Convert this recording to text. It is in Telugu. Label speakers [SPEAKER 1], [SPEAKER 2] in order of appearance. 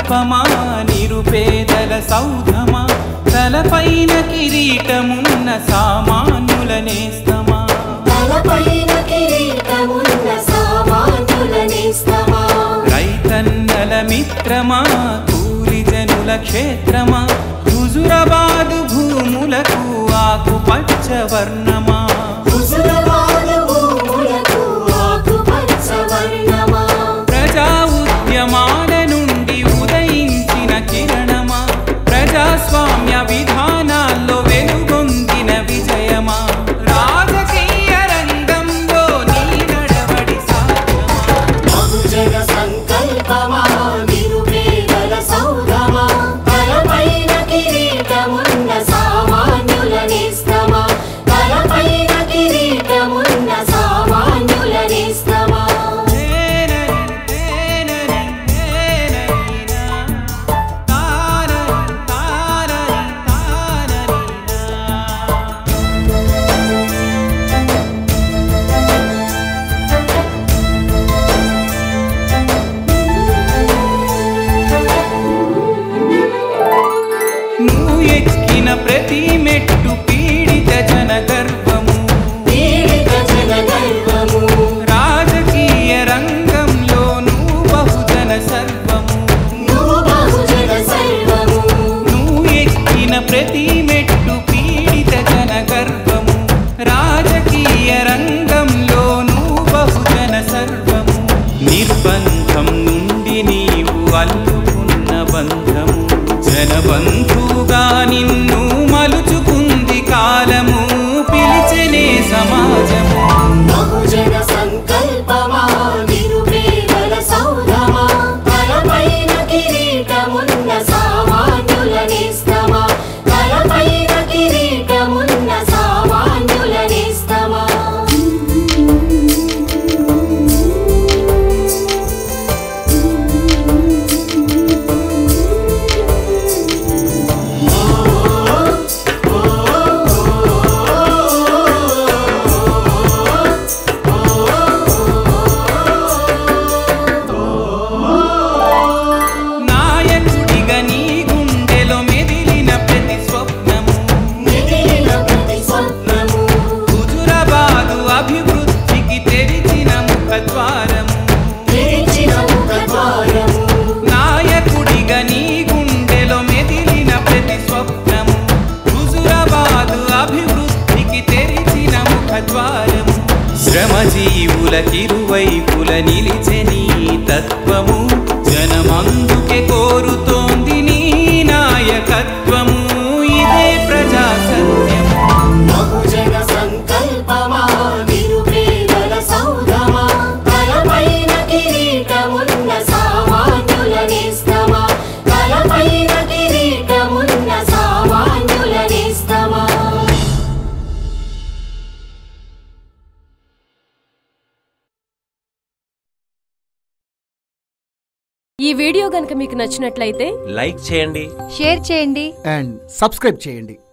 [SPEAKER 1] సంకల్పమా నిరుపేదల సౌధమా తలపైన కిరీటమున్న సామాన్యుల నేస్తమా
[SPEAKER 2] తలపైన కిరీటమున్న సామాన్యుల నేస్తమా
[SPEAKER 1] రైతన్నల మిత్రమా కూలి జనుల క్షేత్రమా హుజురాబాదు భూములకు ఆకుపచ్చ వర్ణమా
[SPEAKER 2] హుజురాబాదు భూములకు ఆకుపచ్చ వర్ణమా
[SPEAKER 1] ప్రజా ఉద్యమాల నుండి ఉదయించిన కిరణమా ప్రజాస్వామ్య విధానాల్లో వెలుగొందిన విజయమా రాజకీయ రంగంలో నీ నడవడి సాధ్యమా
[SPEAKER 2] బహుజన సంకల్పమా నిరుపేదల సౌధమా తలపైన కిరీటమున్న సామాన్యుల నేస్తమా తలపైన కిరీటమున్న సామాన్యుల నేస్తమా
[SPEAKER 1] నువ్వు ఎక్కిన ప్రతి మెట్టు పీడిత జన గర్వము
[SPEAKER 2] పీడిత జన గర్వము
[SPEAKER 1] రాజకీయ రంగంలో నువ్వు బహుజన సర్వము
[SPEAKER 2] నువ్వు బహుజన సర్వము
[SPEAKER 1] నువ్వు ఎక్కిన ప్రతి మెట్టు పీడిత జన గర్వము రాజకీయ రంగంలో నువ్వు బహుజన సర్వము నిర్బంధం నుండి నీవు అల్లుకున్న బంధము జనబంధువుగా నిన్ను మలుచుకుంది కాలము పిలిచెనే సమాజము
[SPEAKER 2] బహుజన సంకల్పమా నిరుపేదల సౌధమా తలపైన కిరీటమున్న సామాన్యుల నేస్తమా తలపైన కిరీటమున్న సామాన్యుల నేస్తమా
[SPEAKER 1] నాయకుడిగా నీ గుండెలో మెదిలిన ప్రతి స్వప్నము
[SPEAKER 2] మిగిలిన ప్రతి స్వప్నము
[SPEAKER 1] హుజురాబాదు అభివృద్ధికి తెరిచిన ముఖద్వారము
[SPEAKER 2] తెరిచిన ముఖద్వారము
[SPEAKER 1] నాయకుడిగా నీ గుండెలో మెదిలిన ప్రతి స్వప్నము హుజురాబాదు అభివృద్ధికి తెరిచిన ముఖద్వారము శ్రమజీవుల కిరువైపుల నిలిచె నీ తత్వము జనమందుకే కోరుతోంది నీ నాయకత్వము ఇదే ప్రజా సత్యము
[SPEAKER 2] బహుజన సంకల్పమా నిరుపేదల సౌధమా తలపైన కిరీటమున్న సామాన్యుల నేస్తమా తలపైన కిరీటమున్న సామాన్యుల నేస్తమా
[SPEAKER 3] ఈ వీడియో గనుక మీకు నచ్చినట్లయితే
[SPEAKER 4] లైక్ చేయండి
[SPEAKER 5] షేర్ చేయండి
[SPEAKER 6] అండ్ సబ్స్క్రైబ్ చేయండి